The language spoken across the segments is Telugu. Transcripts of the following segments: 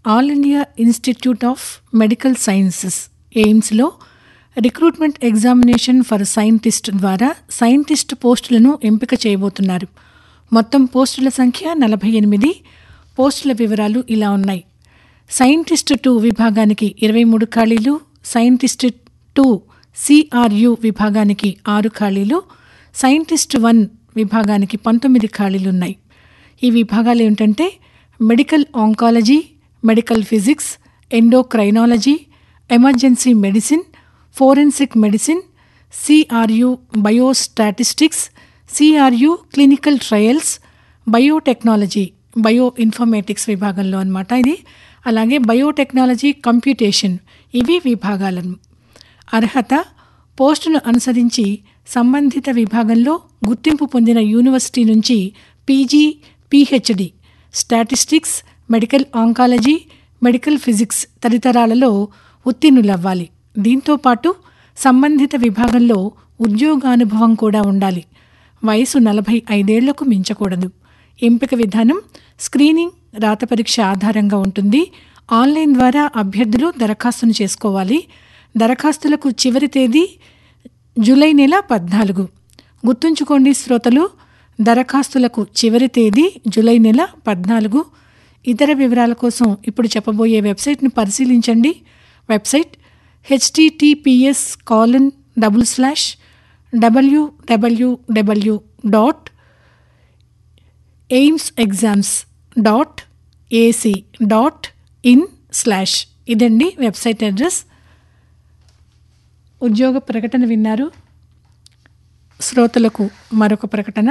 all India Institute of Medical Sciences ఎయిమ్స్లో రిక్రూట్మెంట్ ఎగ్జామినేషన్ ఫర్ సైంటిస్ట్ ద్వారా సైంటిస్ట్ పోస్టులను ఎంపిక చేయబోతున్నారు మొత్తం పోస్టుల సంఖ్య నలభై ఎనిమిది పోస్టుల వివరాలు ఇలా ఉన్నాయి సైంటిస్ట్ టూ విభాగానికి ఇరవై మూడు ఖాళీలు సైంటిస్ట్ టూ సిఆర్యు విభాగానికి ఆరు ఖాళీలు సైంటిస్ట్ వన్ విభాగానికి పంతొమ్మిది ఖాళీలు ఉన్నాయి ఈ విభాగాలు ఏమిటంటే medical oncology medical physics endocrinology emergency medicine forensic medicine C R U biostatistics C R U clinical trials biotechnology bioinformatics విభాగంలో అనమాట ఇది అలాగే బయోటెక్నాలజీ కంప్యూటేషన్ ఇవి విభాగాలను అర్హత పోస్టును అనుసరించి సంబంధిత విభాగంలో గుర్తింపు పొందిన యూనివర్సిటీ నుంచి PG PhD statistics medical oncology medical physics తదితరాలలో ఉత్తీర్ణులవ్వాలి దీంతోపాటు సంబంధిత విభాగంలో ఉద్యోగానుభవం కూడా ఉండాలి వయసు నలభై ఐదేళ్లకు మించకూడదు ఎంపిక విధానం స్క్రీనింగ్ రాత పరీక్ష ఆధారంగా ఉంటుంది ఆన్లైన్ ద్వారా అభ్యర్థులు దరఖాస్తును చేసుకోవాలి దరఖాస్తులకు చివరి తేదీ జూలై నెల పద్నాలుగు గుర్తుంచుకోండి శ్రోతలు దరఖాస్తులకు చివరి తేదీ జూలై నెల పద్నాలుగు ఇతర వివరాల కోసం ఇప్పుడు చెప్పబోయే వెబ్సైట్ను పరిశీలించండి website HTTPS colon double slash WWW dot AIIMS exams dot AC dot in slash ఇదండి వెబ్సైట్ అడ్రస్ ఉద్యోగ ప్రకటన విన్నారు శ్రోతలకు మరొక ప్రకటన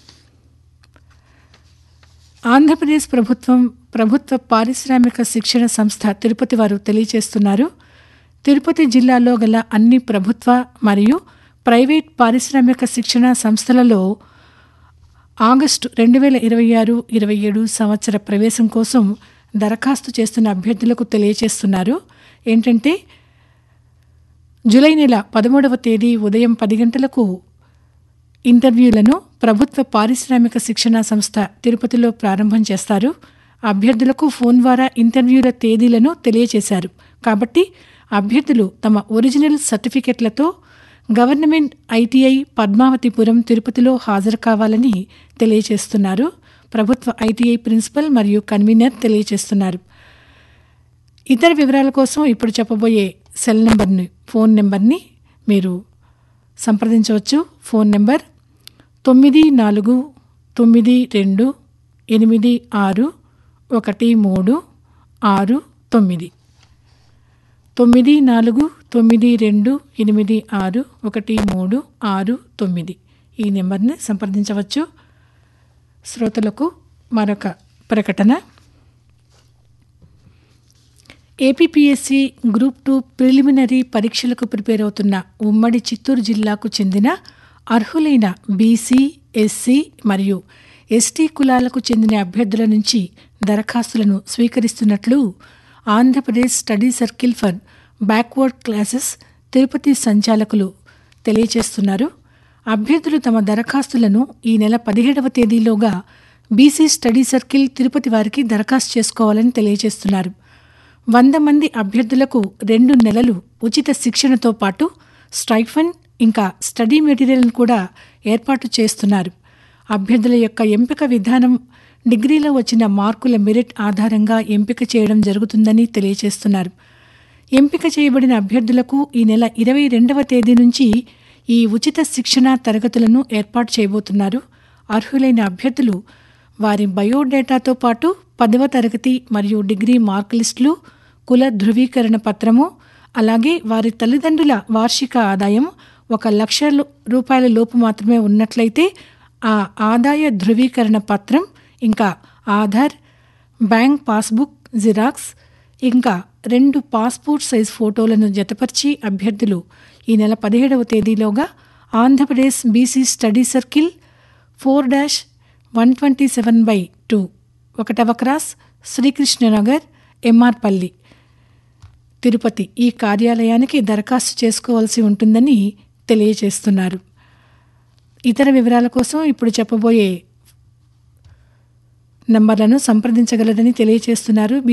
ఆంధ్రప్రదేశ్ ప్రభుత్వం ప్రభుత్వ పారిశ్రామిక శిక్షణ సంస్థ తిరుపతి వారు తెలియచేస్తున్నారు తిరుపతి జిల్లాలో గల అన్ని ప్రభుత్వ మరియు ప్రైవేట్ పారిశ్రామిక శిక్షణ సంస్థలలో ఆగస్టు రెండు వేల ఇరవై ఆరు ఇరవై ఏడు సంవత్సర ప్రవేశం కోసం దరఖాస్తు చేస్తున్న అభ్యర్థులకు తెలియచేస్తున్నారు ఏంటంటే జూలై నెల పదమూడవ తేదీ ఉదయం పది గంటలకు ఇంటర్వ్యూలను ప్రభుత్వ పారిశ్రామిక శిక్షణ సంస్థ తిరుపతిలో ప్రారంభం చేస్తారు అభ్యర్థులకు ఫోన్ ద్వారా ఇంటర్వ్యూల తేదీలను తెలియచేశారు కాబట్టి అభ్యర్థులు తమ ఒరిజినల్ సర్టిఫికెట్లతో గవర్నమెంట్ ఐటీఐ పద్మావతిపురం తిరుపతిలో హాజరు కావాలని తెలియచేస్తున్నారు ప్రభుత్వ ఐటీఐ ప్రిన్సిపల్ మరియు కన్వీనర్ తెలియచేస్తున్నారు ఇతర వివరాల కోసం ఇప్పుడు చెప్పబోయే సెల్ నెంబర్ని ఫోన్ నెంబర్ని మీరు సంప్రదించవచ్చు ఫోన్ నెంబర్ తొమ్మిది నాలుగు తొమ్మిది రెండు ఎనిమిది ఆరు ఒకటి మూడు ఆరు తొమ్మిది తొమ్మిది నాలుగు తొమ్మిది రెండు ఎనిమిది ఆరు ఒకటి మూడు ఆరు తొమ్మిది ఈ నెంబర్ని సంప్రదించవచ్చు శ్రోతలకు మరొక ప్రకటన ఏపీపీఎస్సీ గ్రూప్ టూ ప్రిలిమినరీ పరీక్షలకు ప్రిపేర్ అవుతున్న ఉమ్మడి చిత్తూరు జిల్లాకు చెందిన అర్హులైన బీసీ ఎస్సీ మరియు ఎస్టీ కులాలకు చెందిన అభ్యర్థుల నుంచి దరఖాస్తులను స్వీకరిస్తున్నట్లు Andhra Pradesh study circle for backward classes Tirupati సంచాలకులు తెలియచేస్తున్నారు అభ్యర్థులు తమ దరఖాస్తులను ఈ నెల పదిహేడవ తేదీలోగా బీసీ స్టడీ సర్కిల్ తిరుపతి వారికి దరఖాస్తు చేసుకోవాలని తెలియజేస్తున్నారు వంద మంది అభ్యర్థులకు రెండు నెలలు ఉచిత శిక్షణతో పాటు స్టైఫన్ ఇంకా స్టడీ మెటీరియల్ను కూడా ఏర్పాటు చేస్తున్నారు అభ్యర్థుల యొక్క ఎంపిక విధానం డిగ్రీలో వచ్చిన మార్కుల మెరిట్ ఆధారంగా ఎంపిక చేయడం జరుగుతుందని తెలియజేస్తున్నారు ఎంపిక చేయబడిన అభ్యర్థులకు ఈ నెల ఇరవై రెండవ తేదీ నుంచి ఈ ఉచిత శిక్షణ తరగతులను ఏర్పాటు చేయబోతున్నారు అర్హులైన అభ్యర్థులు వారి బయోడేటాతో పాటు పదవ తరగతి మరియు డిగ్రీ మార్క్ లిస్టులు కుల ధృవీకరణ పత్రము అలాగే వారి తల్లిదండ్రుల వార్షిక ఆదాయం ఒక లక్ష రూపాయల లోపు మాత్రమే ఉన్నట్లయితే ఆ ఆదాయ ధృవీకరణ పత్రం ఇంకా ఆధార్ బ్యాంక్ పాస్బుక్ జిరాక్స్ ఇంకా రెండు పాస్పోర్ట్ సైజ్ ఫోటోలను జతపరిచి అభ్యర్థులు ఈ నెల పదిహేడవ తేదీలోగా Andhra Pradesh BC study circle four dash one twenty seven by two ఒకటవ క్రాస్ శ్రీకృష్ణనగర్ ఎంఆర్పల్లి తిరుపతి ఈ కార్యాలయానికి దరఖాస్తు చేసుకోవాల్సి ఉంటుందని తెలియజేస్తున్నారు ఇతర వివరాల కోసం ఇప్పుడు చెప్పబోయే నంబర్లను సంప్రదించగలరని తెలియజేస్తున్నారు